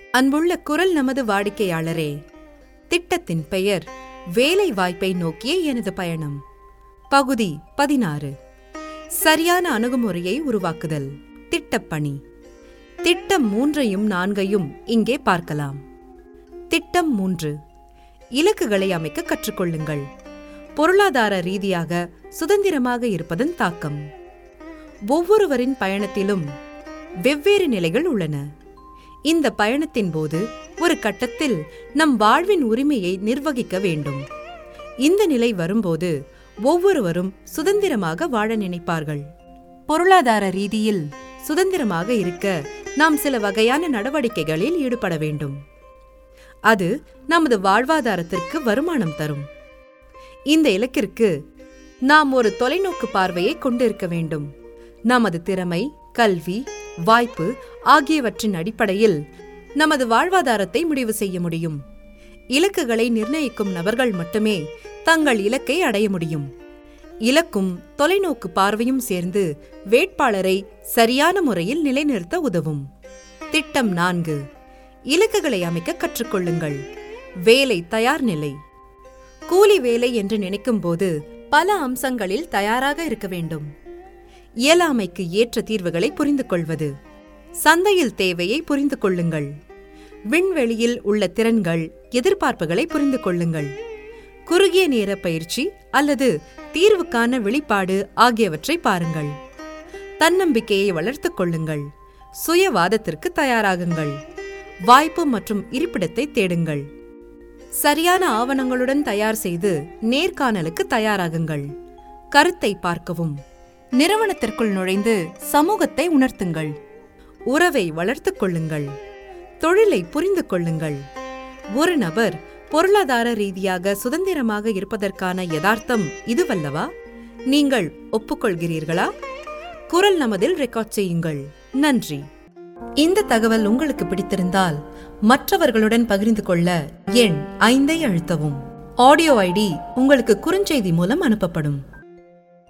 அன்புள்ள குரல் நமது வாடிக்கையாளரே திட்டத்தின் பெயர் வேலை வாய்ப்பை நோக்கிய எனது பயணம் பகுதி பதினாறு சரியான அணுகுமுறையை உருவாக்குதல் திட்டப்பணி திட்டம் மூன்றையும் நான்கையும் இங்கே பார்க்கலாம் திட்டம் மூன்று இலக்குகளை அமைக்க கற்றுக்கொள்ளுங்கள் பொருளாதார ரீதியாக சுதந்திரமாக இருப்பதன் தாக்கம் ஒவ்வொருவரின் பயணத்திலும் வெவ்வேறு நிலைகள் உள்ளன இந்த பயணத்தின் போது ஒரு கட்டத்தில் நம் வாழ்வின் உரிமையை நிர்வகிக்க வேண்டும் இந்த நிலை வரும்போது ஒவ்வொருவரும் சுதந்திரமாக வாழ நினைப்பார்கள் பொருளாதார ரீதியில் சுதந்திரமாக இருக்க நாம் சில வகையான நடவடிக்கைகளில் ஈடுபட வேண்டும் அது நமது வாழ்வாதாரத்திற்கு வருமானம் தரும் இந்த இலக்கிற்கு நாம் ஒரு தொலைநோக்கு பார்வையை கொண்டிருக்க வேண்டும் நமது திறமை கல்வி வாய்ப்பு ஆகியவற்றின் அடிப்படையில் நமது வாழ்வாதாரத்தை முடிவு செய்ய முடியும் இலக்குகளை நிர்ணயிக்கும் நபர்கள் மட்டுமே தங்கள் இலக்கை அடைய முடியும் இலக்கும் தொலைநோக்கு பார்வையும் சேர்ந்து வேட்பாளரை சரியான முறையில் நிலைநிறுத்த உதவும் திட்டம் நான்கு இலக்குகளை அமைக்க கற்றுக்கொள்ளுங்கள் வேலை தயார் நிலை கூலி வேலை என்று நினைக்கும்போது பல அம்சங்களில் தயாராக இருக்க வேண்டும் இயலாமைக்கு ஏற்ற தீர்வுகளை புரிந்து கொள்வது சந்தையில் தேவையை புரிந்து கொள்ளுங்கள் விண்வெளியில் உள்ள திறன்கள் எதிர்பார்ப்புகளை புரிந்து கொள்ளுங்கள் குறுகிய நேர பயிற்சி அல்லது தீர்வுக்கான வெளிப்பாடு ஆகியவற்றை பாருங்கள் தன்னம்பிக்கையை வளர்த்துக் கொள்ளுங்கள் சுயவாதத்திற்கு தயாராகுங்கள் வாய்ப்பு மற்றும் இருப்பிடத்தை தேடுங்கள் சரியான ஆவணங்களுடன் தயார் செய்து நேர்காணலுக்கு தயாராகுங்கள் கருத்தை பார்க்கவும் நிறுவனத்திற்குள் நுழைந்து சமூகத்தை உணர்த்துங்கள் உறவை வளர்த்துக் கொள்ளுங்கள் தொழிலை புரிந்து கொள்ளுங்கள் ஒரு நபர் பொருளாதார ரீதியாக சுதந்திரமாக இருப்பதற்கான யதார்த்தம் இதுவல்லவா நீங்கள் ஒப்புக்கொள்கிறீர்களா குரல் நமதில் ரெக்கார்ட் செய்யுங்கள் நன்றி இந்த தகவல் உங்களுக்கு பிடித்திருந்தால் மற்றவர்களுடன் பகிர்ந்து கொள்ள எண் ஐந்தை அழுத்தவும் ஆடியோ ஐடி உங்களுக்கு குறுஞ்செய்தி மூலம் அனுப்பப்படும்